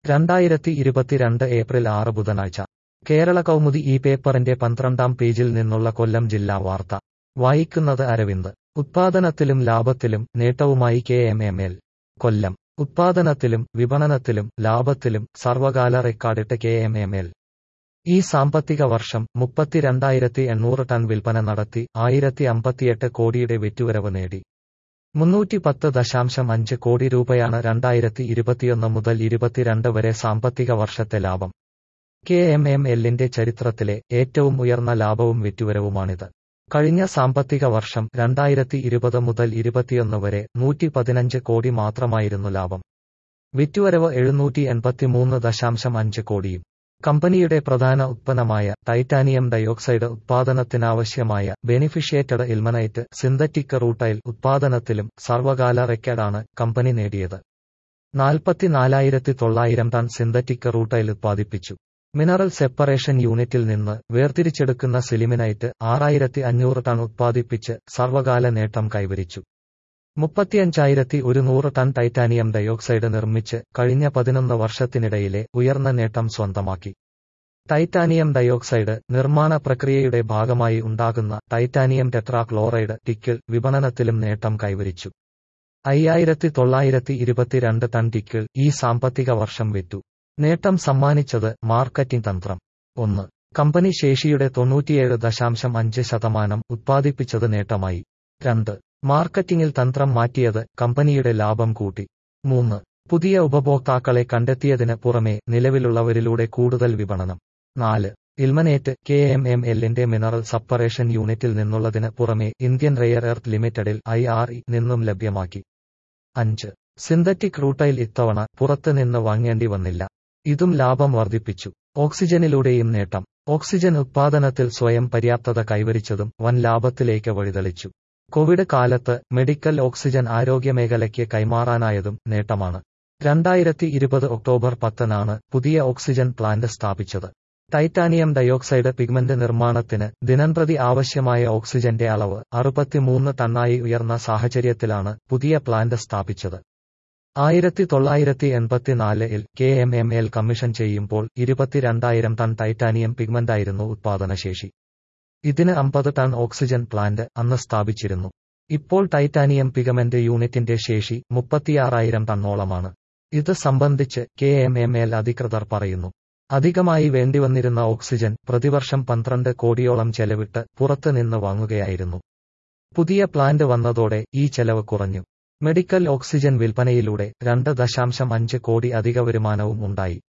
രണ്ടായിരത്തി ഇരുപത്തിരണ്ട് ഏപ്രിൽ ആറ് ബുധനാഴ്ച കേരള കൗമുദി ഈ പേപ്പറിന്റെ പന്ത്രണ്ടാം പേജിൽ നിന്നുള്ള കൊല്ലം ജില്ലാ വാർത്ത വായിക്കുന്നത് അരവിന്ദ് ഉത്പാദനത്തിലും ലാഭത്തിലും നേട്ടവുമായി K M M L Kollam ഉത്പാദനത്തിലും വിപണനത്തിലും ലാഭത്തിലും സർവകാല റെക്കോർഡിട്ട് കെ എം എം എൽ ഈ സാമ്പത്തിക വർഷം മുപ്പത്തിരണ്ടായിരത്തി എണ്ണൂറ് ടൺ വിൽപ്പന നടത്തി ആയിരത്തി അമ്പത്തിയെട്ട് കോടിയുടെ വിറ്റുവരവ് നേടി മുന്നൂറ്റി പത്ത് ദശാംശം അഞ്ച് കോടി രൂപയാണ് രണ്ടായിരത്തി ഇരുപത്തിയൊന്ന് മുതൽ ഇരുപത്തിരണ്ട് വരെ സാമ്പത്തിക വർഷത്തെ ലാഭം കെ എം എം എല്ലിന്റെ ചരിത്രത്തിലെ ഏറ്റവും ഉയർന്ന ലാഭവും വിറ്റുവരവുമാണിത് കഴിഞ്ഞ സാമ്പത്തിക വർഷം രണ്ടായിരത്തി ഇരുപത് മുതൽ ഇരുപത്തിയൊന്ന് വരെ നൂറ്റി പതിനഞ്ച് കോടി മാത്രമായിരുന്നു ലാഭം വിറ്റുവരവ് എഴുന്നൂറ്റി എൺപത്തിമൂന്ന് ദശാംശം അഞ്ച് കോടിയും കമ്പനിയുടെ പ്രധാന ഉത്പന്നമായ ടൈറ്റാനിയം ഡയോക്സൈഡ് ഉത്പാദനത്തിനാവശ്യമായ ബെനിഫിഷ്യേറ്റഡ് ഇൽമനൈറ്റ് സിന്തറ്റിക് റൂട്ടൈൽ ഉത്പാദനത്തിലും സർവകാല റെക്കോർഡാണ് കമ്പനി നേടിയത് നാൽപ്പത്തിനാലായിരത്തി തൊള്ളായിരം ടൺ സിന്തറ്റിക് റൂട്ടൈൽ ഉത്പാദിപ്പിച്ചു മിനറൽ സെപ്പറേഷൻ യൂണിറ്റിൽ നിന്ന് വേർതിരിച്ചെടുക്കുന്ന സിലിമിനൈറ്റ് ആറായിരത്തി അഞ്ഞൂറ് ടൺ ഉത്പാദിപ്പിച്ച് സർവകാല നേട്ടം കൈവരിച്ചു മുപ്പത്തിയഞ്ചായിരത്തി ഒരുന്നൂറ് ടൺ ടൈറ്റാനിയം ഡയോക്സൈഡ് നിർമ്മിച്ച് കഴിഞ്ഞ പതിനൊന്ന് വർഷത്തിനിടയിലെ ഉയർന്ന നേട്ടം സ്വന്തമാക്കി ടൈറ്റാനിയം ഡയോക്സൈഡ് നിർമ്മാണ പ്രക്രിയയുടെ ഭാഗമായി ഉണ്ടാകുന്ന ടൈറ്റാനിയം ടെട്രാക്ലോറൈഡ് ടിക്കിൾ വിപണനത്തിലും നേട്ടം കൈവരിച്ചു അയ്യായിരത്തി തൊള്ളായിരത്തി ഇരുപത്തിരണ്ട് ടൺ ടിക്കിൾ ഈ സാമ്പത്തിക വർഷം വിറ്റു നേട്ടം സമ്മാനിച്ചത് മാർക്കറ്റിംഗ് തന്ത്രം ഒന്ന് കമ്പനി ശേഷിയുടെ തൊണ്ണൂറ്റിയേഴ് ദശാംശം അഞ്ച് ശതമാനം ഉത്പാദിപ്പിച്ചത് നേട്ടമായി രണ്ട് മാർക്കറ്റിംഗിൽ തന്ത്രം മാറ്റിയത് കമ്പനിയുടെ ലാഭം കൂട്ടി മൂന്ന് പുതിയ ഉപഭോക്താക്കളെ കണ്ടെത്തിയതിന് പുറമെ നിലവിലുള്ളവരിലൂടെ കൂടുതൽ വിപണനം നാല് ഇൽമനേറ്റ് കെ എം എം എല്ലിന്റെ മിനറൽ സപ്പറേഷൻ യൂണിറ്റിൽ നിന്നുള്ളതിന് പുറമെ ഇന്ത്യൻ റെയർ എർത്ത് ലിമിറ്റഡിൽ ഐ ആർ ഇ നിന്നും ലഭ്യമാക്കി അഞ്ച് സിന്തറ്റിക് റൂട്ടൈൽ ഇത്തവണ പുറത്ത് നിന്ന് വാങ്ങേണ്ടി വന്നില്ല ഇതും ലാഭം വർദ്ധിപ്പിച്ചു ഓക്സിജനിലൂടെയും നേട്ടം ഓക്സിജൻ ഉത്പാദനത്തിൽ സ്വയം പര്യാപ്തത കൈവരിച്ചതും വൻ ലാഭത്തിലേക്ക് വഴിതെളിച്ചു കോവിഡ് കാലത്ത് മെഡിക്കൽ ഓക്സിജൻ ആരോഗ്യമേഖലയ്ക്ക് കൈമാറാനായതും നേട്ടമാണ് രണ്ടായിരത്തി ഇരുപത് ഒക്ടോബർ പത്തിനാണ് പുതിയ ഓക്സിജൻ പ്ലാന്റ് സ്ഥാപിച്ചത് ടൈറ്റാനിയം ഡയോക്സൈഡ് പിഗ്മെന്റ് നിർമ്മാണത്തിന് ദിനംപ്രതി ആവശ്യമായ ഓക്സിജന്റെ അളവ് അറുപത്തിമൂന്ന് ടണ്ണായി ഉയർന്ന സാഹചര്യത്തിലാണ് പുതിയ പ്ലാന്റ് സ്ഥാപിച്ചത് ആയിരത്തി തൊള്ളായിരത്തി എൺപത്തിനാലിൽ K M M L commission ചെയ്യുമ്പോൾ ഇരുപത്തിരണ്ടായിരം ടൺ ടൈറ്റാനിയം പിഗ്മെന്റായിരുന്നു ഉത്പാദനശേഷി ഇതിന് അമ്പത് ടൺ ഓക്സിജൻ പ്ലാന്റ് അന്ന് സ്ഥാപിച്ചിരുന്നു ഇപ്പോൾ ടൈറ്റാനിയം പിഗമെന്റ് യൂണിറ്റിന്റെ ശേഷി മുപ്പത്തിയാറായിരം ടണ്ണോളമാണ് ഇത് സംബന്ധിച്ച് കെ എം എം എൽ അധികൃതർ പറയുന്നു അധികമായി വേണ്ടിവന്നിരുന്ന ഓക്സിജൻ പ്രതിവർഷം പന്ത്രണ്ട് കോടിയോളം ചെലവിട്ട് പുറത്ത് നിന്ന് വാങ്ങുകയായിരുന്നു പുതിയ പ്ലാന്റ് വന്നതോടെ ഈ ചെലവ് കുറഞ്ഞു മെഡിക്കൽ ഓക്സിജൻ വിൽപ്പനയിലൂടെ രണ്ട് ദശാംശം അഞ്ച് കോടി അധിക വരുമാനവും ഉണ്ടായി